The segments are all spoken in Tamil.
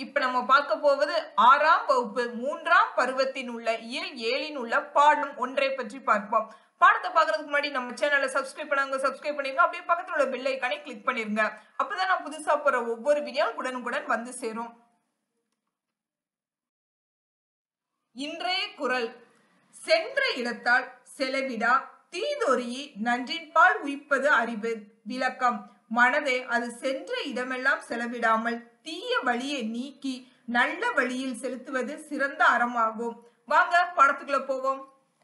இப்ப நம்ம பார்க்க போவது ஆறாம் வகுப்பு மூன்றாம் பருவத்தின் உள்ள இயல் ஏழின் உள்ள பாடம் ஒன்றை பற்றி பார்ப்போம் பாடத்தை பார்க்கறதுக்கு முன்னாடி நம்ம சேனலை சப்ஸ்கிரைப் பண்ணாங்க சப்ஸ்கிரைப் பண்ணிருங்க அப்படியே பக்கத்துல உள்ள பெல் ஐக்கானை கிளிக் பண்ணிருங்க அப்பதான் நான் புதுசா போற ஒவ்வொரு வீடியோ உடனுக்குடன் வந்து சேரும் இன்றைய குரல் சென்ற இடத்தால் செலவிடா தீதொரி நன்றின்பால் உயிப்பது அறிவு விளக்கம் மனதே அது சென்ற இடமெல்லாம் செலவிடாமல் தீய வழியை நீக்கி நல்ல வழியில் செலுத்துவது சிறந்த அறமாகும் வாங்க படத்துக்குள்ள போவோம்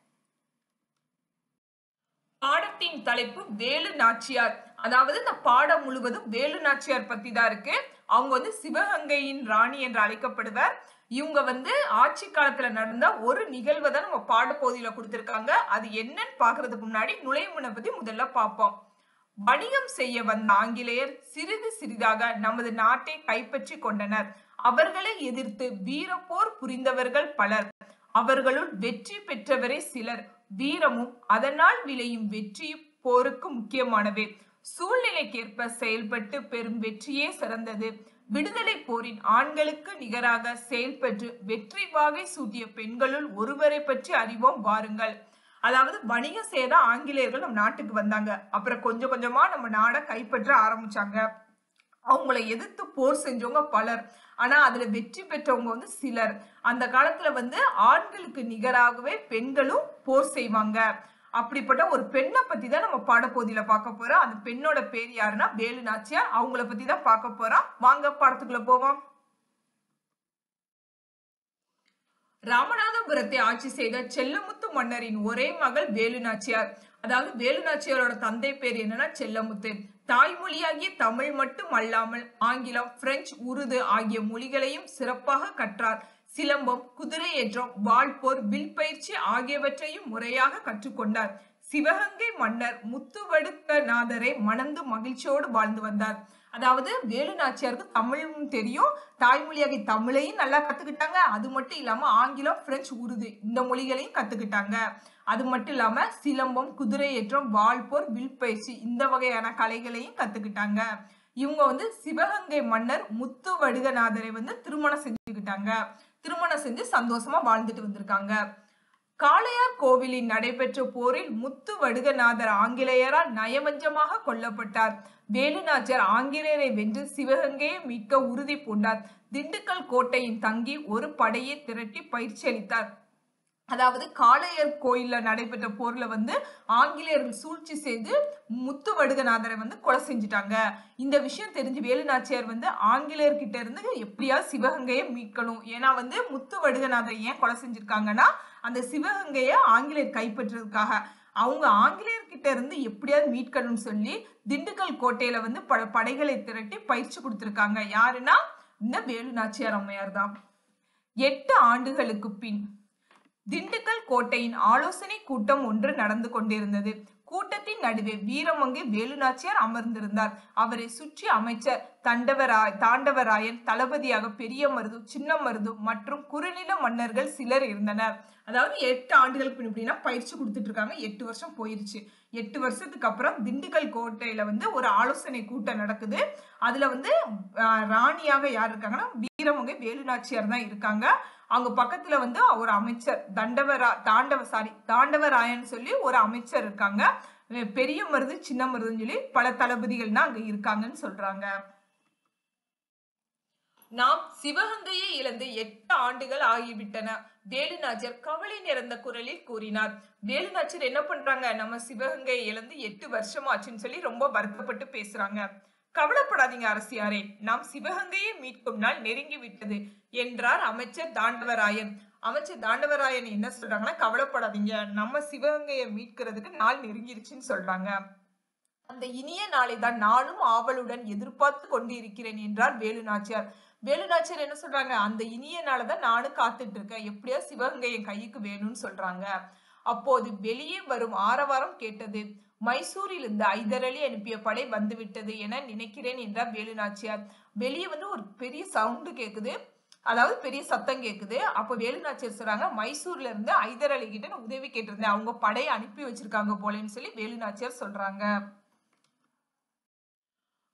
பாடத்தின் தலைப்பு வேலு நாச்சியார் அதாவது இந்த பாடம் முழுவதும் வேலு நாச்சியார் பத்தி தான் இருக்கு அவங்க வந்து சிவகங்கையின் ராணி என்று அழைக்கப்படுவர் இவங்க வந்து ஆட்சி காலத்துல நடந்த ஒரு நிகழ்வை தான் நம்ம பாடப்பகுதியில கொடுத்திருக்காங்க அது என்னன்னு பாக்குறதுக்கு முன்னாடி நுழைமுனை பத்தி முதல்ல பார்ப்போம் வணிகம் செய்ய வந்த ஆங்கிலேயர் சிறிது சிறிதாக நமது நாட்டை கைப்பற்றி கொண்டனர் அவர்களை எதிர்த்து வீரப்போர் புரிந்தவர்கள் பலர் அவர்களுள் வெற்றி பெற்றவரே சிலர் வீரமும் அதனால் விளையும் வெற்றி போருக்கு முக்கியமானவை சூழ்நிலைக்கேற்ப செயல்பட்டு பெறும் வெற்றியே சிறந்தது விடுதலை போரின் ஆண்களுக்கு நிகராக செயல்பட்டு வெற்றி வாகை சூட்டிய பெண்களுள் ஒருவரை பற்றி அறிவோம் வாருங்கள் அதாவது வணிகம் செய்த ஆங்கிலேயர்கள் நம்ம நாட்டுக்கு வந்தாங்க அப்புறம் கொஞ்சம் கொஞ்சமா நம்ம நாடை கைப்பற்ற ஆரம்பிச்சாங்க அவங்கள எதிர்த்து போர் செஞ்சவங்க பலர் ஆனா அதுல வெற்றி பெற்றவங்க வந்து சிலர் அந்த காலத்துல வந்து ஆண்களுக்கு நிகராகவே பெண்களும் போர் செய்வாங்க அப்படிப்பட்ட ஒரு பெண்ணை பத்தி தான் நம்ம பாடப்பகுதியில பார்க்க போறோம் அந்த பெண்ணோட பேர் யாருன்னா வேலு நாச்சியார் அவங்கள பத்தி தான் பார்க்க போறோம் வாங்க பாடத்துக்குள்ள போவோம் ராமநாதபுரத்தை ஆட்சி செய்த செல்லமுத்து மன்னரின் ஒரே மகள் வேலு நாச்சியார் அதாவது வேலு நாச்சியாரோட தந்தை பேர் என்னன்னா செல்லமுத்து தாய்மொழியாகிய தமிழ் மட்டும் அல்லாமல் ஆங்கிலம் பிரெஞ்சு உருது ஆகிய மொழிகளையும் சிறப்பாக கற்றார் சிலம்பம் குதிரையேற்றம் வாள்போர் வில் பயிற்சி ஆகியவற்றையும் முறையாக கற்றுக்கொண்டார் சிவகங்கை மன்னர் முத்துவடுக்கநாதரை மணந்து மகிழ்ச்சியோடு வாழ்ந்து வந்தார் அதாவது வேலு நாச்சியாருக்கு தமிழும் தெரியும் தாய்மொழியாகி தமிழையும் நல்லா கத்துக்கிட்டாங்க அது மட்டும் இல்லாம ஆங்கிலம் பிரெஞ்சு உருது இந்த மொழிகளையும் கத்துக்கிட்டாங்க அது மட்டும் இல்லாம சிலம்பம் குதிரையேற்றம் வால்போர் வில் பயிற்சி இந்த வகையான கலைகளையும் கத்துக்கிட்டாங்க இவங்க வந்து சிவகங்கை மன்னர் முத்து வடுகநாதரை வந்து திருமணம் செஞ்சுக்கிட்டாங்க திருமணம் செஞ்சு சந்தோஷமா வாழ்ந்துட்டு வந்திருக்காங்க காளையார் கோவிலில் நடைபெற்ற போரில் முத்து வடுகநாதர் ஆங்கிலேயரால் நயவஞ்சமாக கொல்லப்பட்டார் வேலுநாச்சியார் ஆங்கிலேயரை வென்று சிவகங்கையை மீட்க உறுதி பூண்டார் திண்டுக்கல் கோட்டையின் தங்கி ஒரு படையை திரட்டி பயிற்சி அளித்தார் அதாவது காளையர் கோயில்ல நடைபெற்ற போர்ல வந்து ஆங்கிலேயர்கள் சூழ்ச்சி செய்து முத்து வடுகநாதரை வந்து கொலை செஞ்சுட்டாங்க இந்த விஷயம் தெரிஞ்சு வேலுநாச்சியார் வந்து ஆங்கிலேயர் கிட்ட இருந்து எப்படியாவது சிவகங்கையை மீட்கணும் ஏன்னா வந்து முத்து வடுகநாதரை ஏன் கொலை செஞ்சிருக்காங்கன்னா அந்த சிவகங்கையை ஆங்கிலேயர் கைப்பற்றதுக்காக அவங்க ஆங்கிலேயர் கிட்ட இருந்து எப்படியாவது மீட்கணும்னு சொல்லி திண்டுக்கல் கோட்டையில வந்து ப படைகளை திரட்டி பயிற்சி கொடுத்திருக்காங்க யாருன்னா இந்த வேலு நாச்சியார் அம்மையார் தான் எட்டு ஆண்டுகளுக்கு பின் திண்டுக்கல் கோட்டையின் ஆலோசனை கூட்டம் ஒன்று நடந்து கொண்டிருந்தது கூட்டத்தின் நடுவே வீரமங்கை வேலுநாச்சியார் அமர்ந்திருந்தார் அவரை சுற்றி அமைச்சர் தண்டவராய் தாண்டவராயன் தளபதியாக பெரிய மருது சின்ன மருது மற்றும் குறுநில மன்னர்கள் சிலர் இருந்தனர் அதாவது எட்டு ஆண்டுகளுக்கு பின் எப்படின்னா பயிற்சி கொடுத்துட்டு இருக்காங்க எட்டு வருஷம் போயிருச்சு எட்டு வருஷத்துக்கு அப்புறம் திண்டுக்கல் கோட்டையில வந்து ஒரு ஆலோசனை கூட்டம் நடக்குது அதுல வந்து ராணியாக யார் இருக்காங்கன்னா வீரமங்கை வேலுநாச்சியார் தான் இருக்காங்க அவங்க பக்கத்துல வந்து ஒரு அமைச்சர் தண்டவரா தாண்டவ சாரி தாண்டவராயன் சொல்லி ஒரு அமைச்சர் இருக்காங்க பெரிய மருது சின்ன மருதுன்னு சொல்லி பல தளபதிகள்னா அங்க இருக்காங்கன்னு சொல்றாங்க நாம் சிவகங்கையை இழந்து எட்டு ஆண்டுகள் ஆகிவிட்டன வேலுநாச்சியர் கவலை நிறைந்த குரலில் கூறினார் வேலுநாச்சியர் என்ன பண்றாங்க நம்ம சிவகங்கையை இழந்து எட்டு வருஷம் ஆச்சுன்னு சொல்லி ரொம்ப வருத்தப்பட்டு பேசுறாங்க கவலைப்படாதீங்க அரசியாரே நாம் சிவகங்கையை மீட்கும் நாள் நெருங்கி விட்டது என்றார் அமைச்சர் தாண்டவராயன் அமைச்சர் தாண்டவராயன் என்ன சொல்றாங்கன்னா கவலைப்படாதீங்க நம்ம சிவகங்கையை மீட்கிறதுக்கு நாள் நெருங்கிருச்சுன்னு சொல்றாங்க அந்த இனிய நாளை தான் நானும் ஆவலுடன் எதிர்பார்த்து கொண்டு இருக்கிறேன் என்றார் வேலுநாச்சியார் வேலுநாச்சியார் என்ன சொல்றாங்க அந்த இனிய நாளை தான் நானும் காத்துட்டு இருக்கேன் எப்படியா சிவகங்கை என் கைக்கு வேணும்னு சொல்றாங்க அப்போது வெளியே வரும் ஆரவாரம் கேட்டது மைசூரில் இருந்து ஐதர் அலி அனுப்பிய படை வந்துவிட்டது என நினைக்கிறேன் என்றார் வேலுநாச்சியார் வெளியே வந்து ஒரு பெரிய சவுண்டு கேக்குது அதாவது பெரிய சத்தம் கேக்குது அப்ப வேலுநாச்சியார் சொல்றாங்க மைசூர்ல இருந்து ஐதர் அலி கிட்ட நான் உதவி கேட்டிருந்தேன் அவங்க படையை அனுப்பி வச்சிருக்காங்க போலேன்னு சொல்லி வேலுநாச்சியார் சொல்றாங்க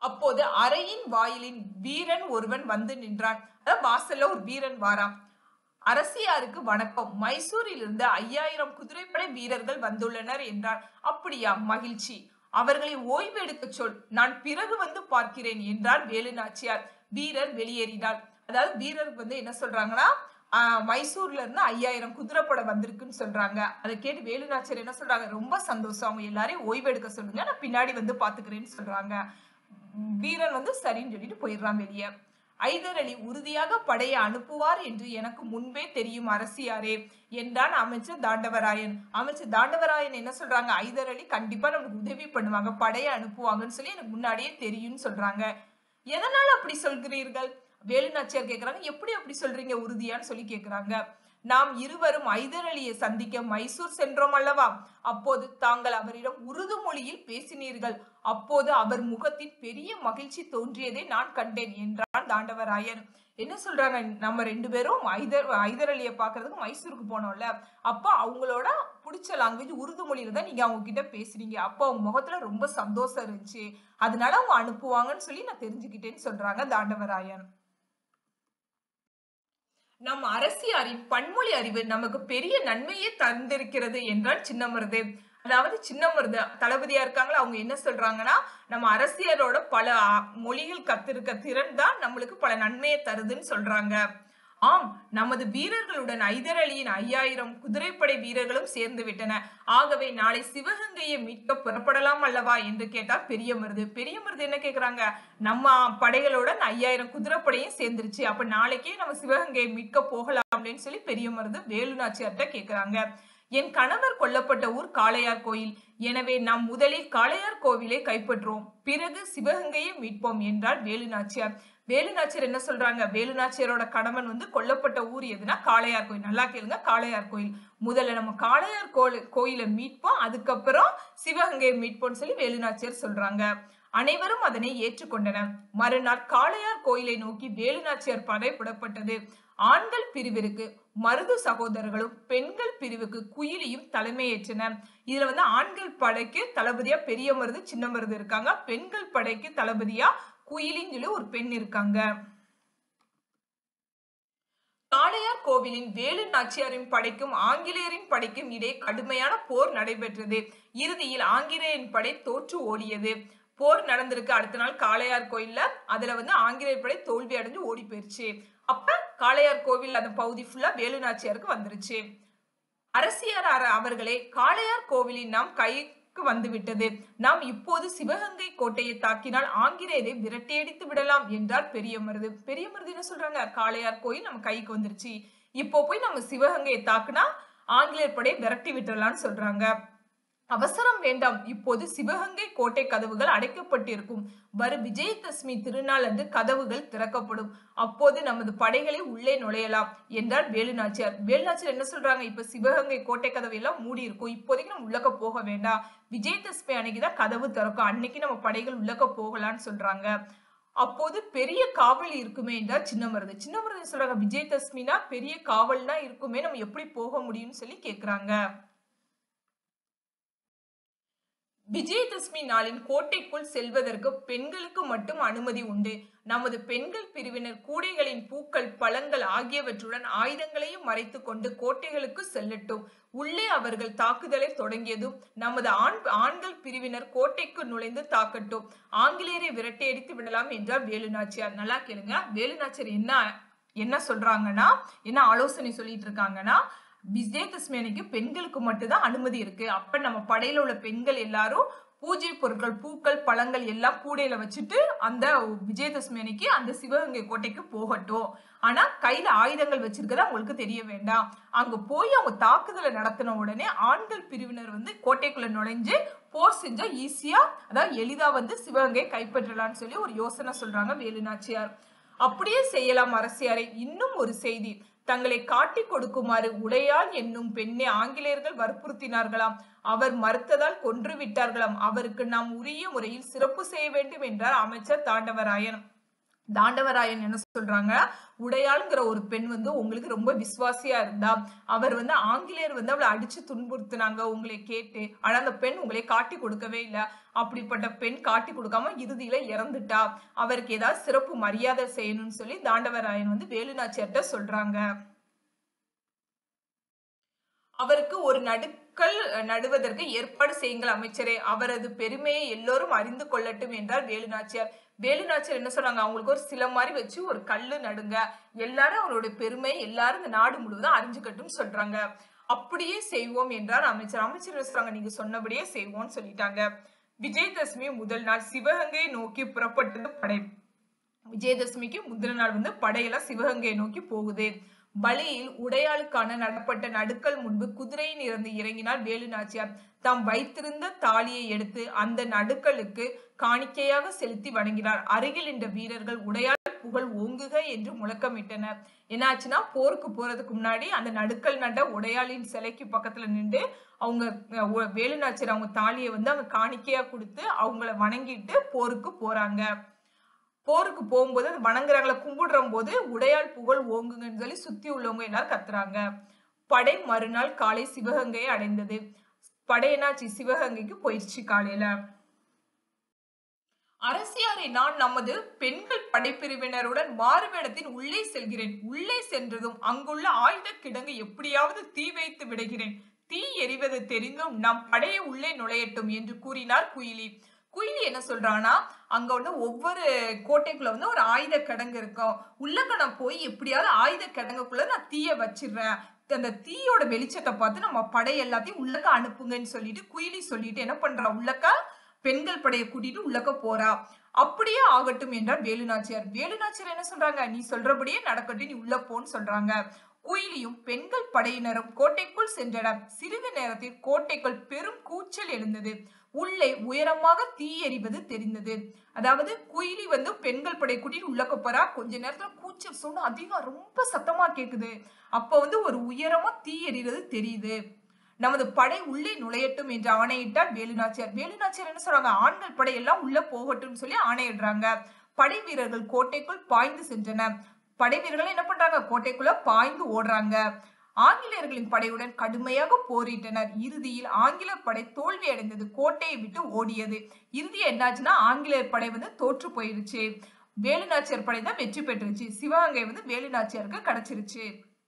அப்போது அறையின் வாயிலின் வீரன் ஒருவன் வந்து நின்றான் அதாவது வாசல்ல ஒரு வீரன் வாரான் அரசியாருக்கு வணக்கம் மைசூரில் இருந்து ஐயாயிரம் குதிரைப்படை வீரர்கள் வந்துள்ளனர் என்றார் அப்படியா மகிழ்ச்சி அவர்களை ஓய்வு எடுக்க சொல் நான் பிறகு வந்து பார்க்கிறேன் என்றார் வேலு நாச்சியார் வீரர் வெளியேறினார் அதாவது வீரருக்கு வந்து என்ன சொல்றாங்கன்னா ஆஹ், மைசூர்ல இருந்து ஐயாயிரம் குதிரைப்படை வந்திருக்குன்னு சொல்றாங்க அதை கேட்டு வேலு நாச்சியார் என்ன சொல்றாங்க ரொம்ப சந்தோஷம் அவங்க எல்லாரையும் ஓய்வு எடுக்க சொல்லுங்க நான் பின்னாடி வந்து பாத்துக்கிறேன்னு சொல்றாங்க வீரன் வந்து சரின்னு சொல்லிட்டு போயிடுறான் வெளியே ஐதர் அலி உறுதியாக படையை அனுப்புவார் என்று எனக்கு முன்பே தெரியும் அரசியாரே என்றான் அமைச்சர் தாண்டவராயன் அமைச்சர் தாண்டவராயன் என்ன சொல்றாங்க ஐதர் அலி கண்டிப்பா நமக்கு உதவி பண்ணுவாங்க படையை அனுப்புவாங்கன்னு சொல்லி எனக்கு முன்னாடியே தெரியும்னு சொல்றாங்க எதனால அப்படி சொல்கிறீர்கள் வேலு நாச்சியார் கேக்குறாங்க எப்படி அப்படி சொல்றீங்க உறுதியான்னு சொல்லி கேக்குறாங்க நாம் இருவரும் ஐதர் அலியை சந்திக்க மைசூர் சென்றோம் அல்லவா அப்போது தாங்கள் அவரிடம் உருது மொழியில் பேசினீர்கள் அப்போது அவர் முகத்தில் பெரிய மகிழ்ச்சி தோன்றியதை நான் கண்டேன் என்றான் தாண்டவராயன் என்ன சொல்றாங்க நம்ம ரெண்டு பேரும் ஐதர் ஐதர் அலியை பாக்குறதுக்கு மைசூருக்கு போனோம்ல அப்போ அவங்களோட பிடிச்ச லாங்குவேஜ் உருது மொழியில தான் நீங்க அவங்க கிட்ட பேசுறீங்க அப்போ அவங்க முகத்துல ரொம்ப சந்தோஷம் இருந்துச்சு அதனால அவங்க அனுப்புவாங்கன்னு சொல்லி நான் தெரிஞ்சுக்கிட்டேன்னு சொல்றாங்க தாண்டவராயன் நம் அரசியாரின் பன்மொழி அறிவு நமக்கு பெரிய நன்மையே தந்திருக்கிறது என்றால் சின்னமருது அதாவது சின்னமருது தளபதியா இருக்காங்களா அவங்க என்ன சொல்றாங்கன்னா நம்ம அரசியலோட பல ஆ, மொழிகள் கத்திருக்க திறன் தான் நம்மளுக்கு பல நன்மையை தருதுன்னு சொல்றாங்க ஆம் நமது வீரர்களுடன் ஐதர் அலியின் ஐயாயிரம் குதிரைப்படை வீரர்களும் சேர்ந்து விட்டன ஆகவே நாளை சிவகங்கையை மீட்க புறப்படலாம் அல்லவா என்று கேட்டார் பெரிய மருது பெரிய மருது என்ன கேக்குறாங்க நம்ம படைகளுடன் ஐயாயிரம் குதிரைப்படையும் சேர்ந்துருச்சு அப்ப நாளைக்கே நம்ம சிவகங்கையை மீட்க போகலாம் அப்படின்னு சொல்லி பெரிய மருது வேலுநாச்சியார்ட்ட கேக்குறாங்க என் கணவர் கொல்லப்பட்ட ஊர் காளையார் கோயில் எனவே நாம் முதலில் காளையார் கோவிலை கைப்பற்றுவோம் பிறகு சிவகங்கையை மீட்போம் என்றார் வேலுநாச்சியார் வேலுநாச்சியார் என்ன சொல்றாங்க வேலுநாச்சியாரோட கணவன் வந்து கொல்லப்பட்ட ஊர் எதுனா காளையார் கோயில் நல்லா கேளுங்க காளையார் கோயில் முதல்ல நம்ம காளையார் கோயில் கோயிலை மீட்போம் அதுக்கப்புறம் சிவகங்கையை மீட்போம்னு சொல்லி வேலுநாச்சியார் சொல்றாங்க அனைவரும் அதனை ஏற்றுக்கொண்டனர் மறுநாள் காளையார் கோயிலை நோக்கி வேலுநாச்சியார் படை புறப்பட்டது ஆண்கள் பிரிவிற்கு மருது சகோதரர்களும் பெண்கள் பிரிவுக்கு குயிலியும் தலைமையேற்றனர் இதுல வந்து ஆண்கள் படைக்கு தளபதியா பெரிய மருது சின்ன மருது இருக்காங்க பெண்கள் படைக்கு தளபதியா குயிலின்னு சொல்லி ஒரு பெண் இருக்காங்க காளையார் கோவிலின் வேலு நாச்சியாரின் படைக்கும் ஆங்கிலேயரின் படைக்கும் இடையே கடுமையான போர் நடைபெற்றது இறுதியில் ஆங்கிலேயரின் படை தோற்று ஓடியது போர் நடந்திருக்கு அடுத்த நாள் காளையார் கோயில்ல அதுல வந்து ஆங்கிலேயர் படை தோல்வி அடைஞ்சு ஓடி போயிருச்சு அப்ப காளையார் கோவில் அந்த பகுதி ஃபுல்லா வேலு நாச்சியாருக்கு வந்துருச்சு அரசியார் அர- அவர்களே காளையார் கோவிலின் நாம் கைக்கு வந்துவிட்டது நாம் இப்போது சிவகங்கை கோட்டையை தாக்கினால் ஆங்கிலேயரை விரட்டியடித்து விடலாம் என்றார் பெரிய மருது பெரிய மருது என்ன சொல்றாங்க காளையார் கோயில் நம்ம கைக்கு வந்துருச்சு இப்போ போய் நம்ம சிவகங்கையை தாக்குனா ஆங்கிலேயர் படையை விரட்டி விட்டுறலாம்னு சொல்றாங்க அவசரம் வேண்டாம் இப்போது சிவகங்கை கோட்டை கதவுகள் அடைக்கப்பட்டிருக்கும் வரும் விஜயதசமி திருநாள் அன்று கதவுகள் திறக்கப்படும் அப்போது நமது படைகளை உள்ளே நுழையலாம் என்றார் வேலுநாச்சியார் வேலுநாச்சியார் என்ன சொல்றாங்க இப்ப சிவகங்கை கோட்டை கதவு எல்லாம் மூடி இருக்கும் இப்போதைக்கு நம்ம உள்ளக்க போக வேண்டாம் விஜயதசமி அன்னைக்கு தான் கதவு திறக்கும் அன்னைக்கு நம்ம படைகள் உள்ளக்க போகலாம்னு சொல்றாங்க அப்போது பெரிய காவல் இருக்குமே என்றார் சின்ன மருது சின்ன மருது சொல்றாங்க விஜயதசமினா பெரிய காவல்னா இருக்குமே நம்ம எப்படி போக முடியும்னு சொல்லி கேக்குறாங்க விஜயதசமி நாளின் கோட்டைக்குள் செல்வதற்கு பெண்களுக்கு மட்டும் அனுமதி உண்டு நமது பெண்கள் பிரிவினர் கூடைகளின் பூக்கள் பழங்கள் ஆகியவற்றுடன் ஆயுதங்களையும் மறைத்துக் கொண்டு கோட்டைகளுக்கு செல்லட்டும் உள்ளே அவர்கள் தாக்குதலை தொடங்கியதும் நமது ஆண் ஆண்கள் பிரிவினர் கோட்டைக்கு நுழைந்து தாக்கட்டும் ஆங்கிலேயரை விரட்டியடித்து விடலாம் என்றார் வேலுநாச்சியார் நல்லா கேளுங்க வேலுநாச்சியார் என்ன என்ன சொல்றாங்கன்னா என்ன ஆலோசனை சொல்லிட்டு இருக்காங்கன்னா விஜயதசமி அன்னைக்கு பெண்களுக்கு மட்டும்தான் அனுமதி இருக்கு அப்ப நம்ம படையில உள்ள பெண்கள் எல்லாரும் பூஜை பொருட்கள் பூக்கள் பழங்கள் எல்லாம் கூடையில வச்சுட்டு அந்த விஜயதசமி அன்னைக்கு அந்த சிவகங்கை கோட்டைக்கு போகட்டும் ஆனா கையில ஆயுதங்கள் வச்சிருக்கதா அவங்களுக்கு தெரிய வேண்டாம் அங்க போய் அவங்க தாக்குதலை நடத்தின உடனே ஆண்கள் பிரிவினர் வந்து கோட்டைக்குள்ள நுழைஞ்சு போர் செஞ்சா ஈஸியா அதாவது எளிதா வந்து சிவகங்கை கைப்பற்றலாம்னு சொல்லி ஒரு யோசனை சொல்றாங்க வேலுநாச்சியார் அப்படியே செய்யலாம் அரசியாரை இன்னும் ஒரு செய்தி தங்களை காட்டிக் கொடுக்குமாறு உடையாள் என்னும் பெண்ணை ஆங்கிலேயர்கள் வற்புறுத்தினார்களாம் அவர் மறுத்ததால் கொன்று விட்டார்களாம் அவருக்கு நாம் உரிய முறையில் சிறப்பு செய்ய வேண்டும் என்றார் அமைச்சர் தாண்டவராயன் தாண்டவராயன் என்ன சொல்றாங்க உடையாளுங்கிற ஒரு பெண் வந்து உங்களுக்கு ரொம்ப விசுவாசியா இருந்தா அவர் வந்து ஆங்கிலேயர் வந்து அவளை அடிச்சு துன்புறுத்தினாங்க உங்களை கேட்டு ஆனா அந்த பெண் உங்களை காட்டி கொடுக்கவே இல்லை அப்படிப்பட்ட பெண் காட்டி கொடுக்காம இறுதியில இறந்துட்டா அவருக்கு ஏதாவது சிறப்பு மரியாதை செய்யணும்னு சொல்லி தாண்டவராயன் வந்து வேலுநாச்சியார்ட்ட சொல்றாங்க அவருக்கு ஒரு நடுக்கல் நடுவதற்கு ஏற்பாடு செய்யுங்கள் அமைச்சரே அவரது பெருமையை எல்லோரும் அறிந்து கொள்ளட்டும் என்றார் வேலுநாச்சியார் வேலுநாச்சியார் என்ன சொன்னாங்க அவங்களுக்கு ஒரு சில மாதிரி வச்சு ஒரு கல்லு நடுங்க எல்லாரும் அவருடைய பெருமை எல்லாரும் இந்த நாடு முழுவதும் அறிஞ்சுக்கட்டும் சொல்றாங்க அப்படியே செய்வோம் என்றார் அமைச்சர் அமைச்சர் என்ன சொல்றாங்க நீங்க சொன்னபடியே செய்வோம்னு சொல்லிட்டாங்க விஜயதசமி முதல் நாள் சிவகங்கையை நோக்கி புறப்பட்டது படை விஜயதசமிக்கு முதல் நாள் வந்து படையெல்லாம் சிவகங்கையை நோக்கி போகுது பலியில் உடையாளுக்கான நடப்பட்ட நடுக்கல் முன்பு குதிரையின் இருந்து இறங்கினார் வேலு நாச்சியார் தாம் வைத்திருந்த தாலியை எடுத்து அந்த நடுக்கலுக்கு காணிக்கையாக செலுத்தி வணங்கினார் அருகில் நின்ற வீரர்கள் உடையாள் புகழ் ஓங்குக என்று முழக்கமிட்டனர் என்னாச்சுன்னா போருக்கு போறதுக்கு முன்னாடி அந்த நடுக்கல் நட உடையாளின் சிலைக்கு பக்கத்துல நின்று அவங்க அஹ், ஒ- வேலு நாச்சியார் அவங்க தாலியை வந்து அவங்க காணிக்கையா கொடுத்து அவங்கள வணங்கிட்டு போருக்கு போறாங்க போருக்கு போகும்போது அது வணங்குறாங்கள கும்பிடுற போது உடையாள் புகழ் ஓங்குங்கன்னு சொல்லி சுத்தி உள்ளவங்க எல்லாரும் கத்துறாங்க படை மறுநாள் காலை சிவகங்கையை அடைந்தது படை என்னாச்சு சிவகங்கைக்கு போயிடுச்சு காலையில அரசியாரை நான் நமது பெண்கள் படைப்பிரிவினருடன் மாறுவேடத்தின் உள்ளே செல்கிறேன் உள்ளே சென்றதும் அங்குள்ள ஆயுத கிடங்கு எப்படியாவது தீ வைத்து விடுகிறேன் தீ எரிவது தெரிந்தும் நம் படையை உள்ளே நுழையட்டும் என்று கூறினார் குயிலி குயிலி என்ன சொல்றான்னா அங்க வந்து ஒவ்வொரு கோட்டைக்குள்ள வந்து ஒரு ஆயுத கிடங்கு இருக்கும் உள்ளக்க நான் போய் எப்படியாவது ஆயுத கிடங்குக்குள்ள நான் தீய வச்சிடுறேன் அந்த தீயோட வெளிச்சத்தை பார்த்து நம்ம படை எல்லாத்தையும் உள்ளக்க அனுப்புங்கன்னு சொல்லிட்டு குயிலி சொல்லிட்டு என்ன பண்றா உள்ளக்க பெண்கள் படையை கூட்டிட்டு உள்ளக்க போறா அப்படியே ஆகட்டும் என்றார் வேலுநாச்சியார் வேலுநாச்சியார் என்ன சொல்றாங்க நீ சொல்றபடியே நடக்கட்டும் நீ உள்ள போன்னு சொல்றாங்க குயிலியும் பெண்கள் படையினரும் கோட்டைக்குள் சென்றனர் சிறிது நேரத்தில் கோட்டைக்குள் பெரும் கூச்சல் எழுந்தது உள்ளே உயரமாக தீ எறிவது தெரிந்தது அதாவது குயிலி வந்து பெண்கள் படை கூட்டிட்டு உள்ளக்க போறா கொஞ்ச நேரத்துல கூச்சல் சொன்ன அதிகம் ரொம்ப சத்தமா கேக்குது அப்ப வந்து ஒரு உயரமா தீ எறிகிறது தெரியுது நமது படை உள்ளே நுழையட்டும் என்று ஆணையிட்டார் வேலுநாச்சியார் வேலுநாச்சியார் என்ன சொல்றாங்க ஆண்கள் படை எல்லாம் உள்ள போகட்டும் சொல்லி ஆணையிடுறாங்க படை வீரர்கள் கோட்டைக்குள் பாய்ந்து சென்றனர் படை வீரர்கள் என்ன பண்றாங்க கோட்டைக்குள்ள பாய்ந்து ஓடுறாங்க ஆங்கிலேயர்களின் படையுடன் கடுமையாக போரிட்டனர் இறுதியில் ஆங்கில படை தோல்வி அடைந்தது கோட்டையை விட்டு ஓடியது இறுதியா என்னாச்சுன்னா ஆங்கிலேயர் படை வந்து தோற்று போயிருச்சு வேலுநாச்சியார் படை தான் வெற்றி பெற்றுச்சு சிவகங்கை வந்து வேலுநாச்சியாருக்கு கிடைச்சிருச்சு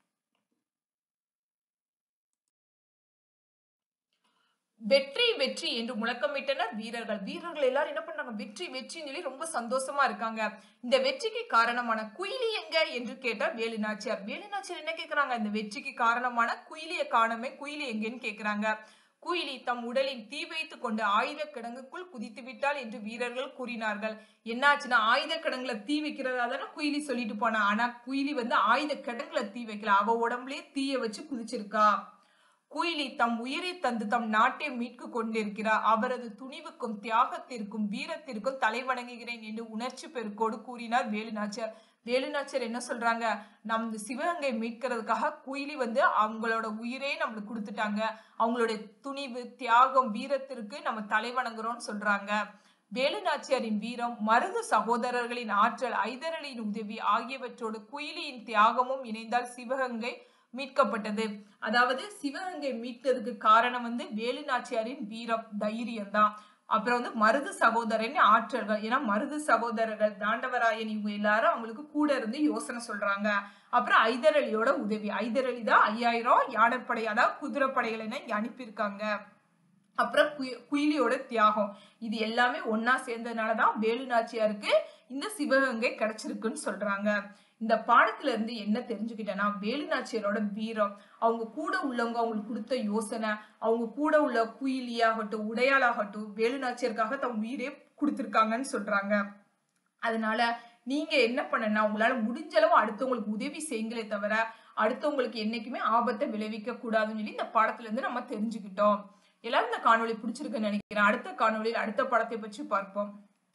வெற்றி வெற்றி என்று முழக்கமிட்டனர் வீரர்கள் வீரர்கள் எல்லாரும் என்ன பண்றாங்க வெற்றி வெற்றின்னு சொல்லி ரொம்ப சந்தோஷமா இருக்காங்க இந்த வெற்றிக்கு காரணமான குயிலி எங்க என்று கேட்டார் வேலு நாச்சியார் வேலு நாச்சியார் என்ன கேக்குறாங்க இந்த வெற்றிக்கு காரணமான குயிலிய காணமே குயிலி எங்கன்னு கேக்குறாங்க குயிலி தம் உடலில் தீ வைத்து கொண்டு ஆயுத கிடங்குக்குள் குதித்து விட்டாள் என்று வீரர்கள் கூறினார்கள் என்னாச்சுன்னா ஆயுத கிடங்குல தீ வைக்கிறதா தானே குயிலி சொல்லிட்டு போனா ஆனா குயிலி வந்து ஆயுத கிடங்குல தீ வைக்கல அவ உடம்புலயே தீய வச்சு குதிச்சிருக்கா குயிலி தம் உயிரை தந்து தம் நாட்டை மீட்கு கொண்டிருக்கிறார் அவரது துணிவுக்கும் தியாகத்திற்கும் வீரத்திற்கும் தலை வணங்குகிறேன் என்று உணர்ச்சி பெருக்கோடு கூறினார் வேலுநாச்சியார் வேலுநாச்சியார் என்ன சொல்றாங்க நம் சிவகங்கை மீட்கிறதுக்காக குயிலி வந்து அவங்களோட உயிரே நம்மளுக்கு கொடுத்துட்டாங்க அவங்களுடைய துணிவு தியாகம் வீரத்திற்கு நம்ம தலை வணங்குறோம்னு சொல்றாங்க வேலுநாச்சியாரின் வீரம் மருது சகோதரர்களின் ஆற்றல் ஐதரளியின் உதவி ஆகியவற்றோடு குயிலியின் தியாகமும் இணைந்தால் சிவகங்கை மீட்கப்பட்டது அதாவது சிவகங்கை மீட்கிறதுக்கு காரணம் வந்து வேலுநாச்சியாரின் வீரம் தைரியம் தான் அப்புறம் வந்து மருது சகோதரன் ஆற்றல்கள் ஏன்னா மருது சகோதரர்கள் தாண்டவராயன் இவங்க எல்லாரும் அவங்களுக்கு கூட இருந்து யோசனை சொல்றாங்க அப்புறம் ஐதரளியோட உதவி ஐதரளி தான் ஐயாயிரம் யானைப்படை அதாவது குதிரைப்படைகளை இங்க அனுப்பியிருக்காங்க அப்புறம் குயி- குயிலியோட தியாகம் இது எல்லாமே ஒன்னா சேர்ந்ததுனாலதான் வேலுநாச்சியாருக்கு இந்த சிவகங்கை கிடைச்சிருக்குன்னு சொல்றாங்க இந்த பாடத்துல இருந்து என்ன தெரிஞ்சுக்கிட்டேன்னா வேலுநாச்சியாரோட வீரம் அவங்க கூட உள்ளவங்க அவங்களுக்கு கொடுத்த யோசனை அவங்க கூட உள்ள குயிலியாகட்டும் உடையாளாகட்டும் வேலுநாச்சியருக்காக தம் உயிரே கொடுத்திருக்காங்கன்னு சொல்றாங்க அதனால நீங்க என்ன பண்ணனா உங்களால முடிஞ்ச அளவு அடுத்தவங்களுக்கு உதவி செய்யுங்களே தவிர அடுத்தவங்களுக்கு என்னைக்குமே ஆபத்தை விளைவிக்க கூடாதுன்னு சொல்லி இந்த பாடத்துல இருந்து நம்ம தெரிஞ்சுக்கிட்டோம் எல்லாரும் இந்த காணொளி பிடிச்சிருக்குன்னு நினைக்கிறேன் அடுத்த காணொளியில் அடுத்த படத்தை பற்றி பார்ப்போம்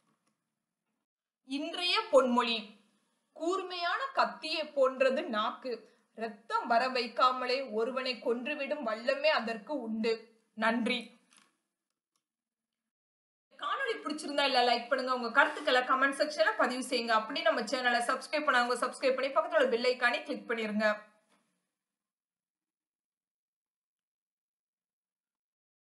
இன்றைய பொன்மொழி கூர்மையான கத்தியை போன்றது நாக்கு ரத்தம் வர வைக்காமலே ஒருவனை கொன்றுவிடும் வல்லமே அதற்கு உண்டு நன்றி காணொளி பிடிச்சிருந்தா இல்ல லைக் பண்ணுங்க உங்க கருத்துக்களை கமெண்ட் செக்ஷன்ல பதிவு செய்யுங்க அப்படி நம்ம சேனலை சப்ஸ்கிரைப் பண்ணாங்க சப்ஸ்கிரைப் பண்ணி பக்கத்துல பெல் ஐக்கானே கிளிக் பண்ணிருங்க